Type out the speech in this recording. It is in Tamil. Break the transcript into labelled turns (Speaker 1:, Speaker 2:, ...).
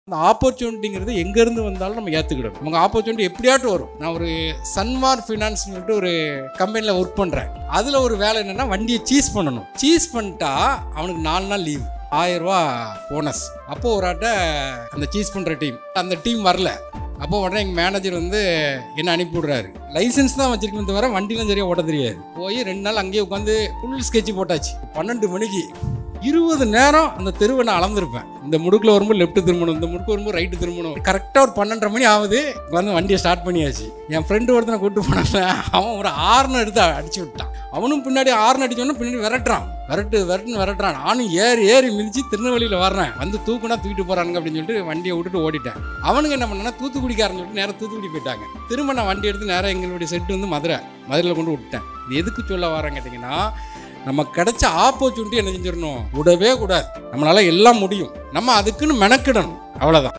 Speaker 1: அந்த ஆப்பர்ச்சுனிட்டிங்கிறது எங்கேருந்து வந்தாலும் நம்ம ஏற்றுக்கிடணும் நமக்கு ஆப்பர்ச்சுனிட்டி எப்படியாட்டும் வரும் நான் ஒரு சன்மார் ஃபினான்ஸ் சொல்லிட்டு ஒரு கம்பெனியில் ஒர்க் பண்ணுறேன் அதில் ஒரு வேலை என்னென்னா வண்டியை சீஸ் பண்ணணும் சீஸ் பண்ணிட்டா அவனுக்கு நாலு நாள் லீவ் ஆயிரரூபா போனஸ் அப்போது ஒரு ஆட்ட அந்த சீஸ் பண்ணுற டீம் அந்த டீம் வரல அப்போ உடனே எங்கள் மேனேஜர் வந்து என்ன அனுப்பி விடுறாரு லைசன்ஸ் தான் வச்சிருக்கணும் தவிர வண்டிலாம் சரியாக ஓட்ட தெரியாது போய் ரெண்டு நாள் அங்கேயே உட்காந்து ஃபுல் ஸ்கெட்ச் போட்டாச்சு பன்னெண்டு மணிக்கு இருபது நேரம் அந்த தெருவை நான் அளந்திருப்பேன் இந்த முடுக்கில் வரும்போது லெஃப்ட் திரும்பணும் இந்த முடுக்கு வரும்போது ரைட்டு திரும்பணும் கரெக்டாக ஒரு பன்னெண்டரை மணி ஆகுது வந்து வண்டியை ஸ்டார்ட் பண்ணியாச்சு என் ஃப்ரெண்டு ஒருத்தனை கூப்பிட்டு போனால அவன் ஒரு ஆறுனு எடுத்து அடிச்சு விட்டான் அவனும் பின்னாடி ஆறுனு அடிச்சோன்னா பின்னாடி விரட்டுறான் விரட்டு விரட்டுன்னு விரட்டுறான் நானும் ஏறி ஏறி மிதிச்சு திருநெல்வேலியில் வர்றேன் வந்து தூக்குனா தூக்கிட்டு போகிறானுங்க அப்படின்னு சொல்லிட்டு வண்டியை விட்டுட்டு ஓடிட்டேன் அவனுங்க என்ன பண்ணா தூத்துக்குடிக்காரன் சொல்லிட்டு நேராக தூத்துக்குடி போயிட்டாங்க திரும்ப நான் வண்டி எடுத்து நேராக எங்களுடைய செட்டு வந்து மதுரை மதுரையில் கொண்டு விட்டேன் இது எதுக்கு சொல்ல வரேன் கேட்டிங்கன்னா நம்ம கிடைச்ச ஆப்பர்ச்சுனிட்டி என்ன செஞ்சிடணும் விடவே கூடாது நம்மளால எல்லாம் முடியும் நம்ம அதுக்குன்னு மெனக்கிடணும் அவ்வளோதான்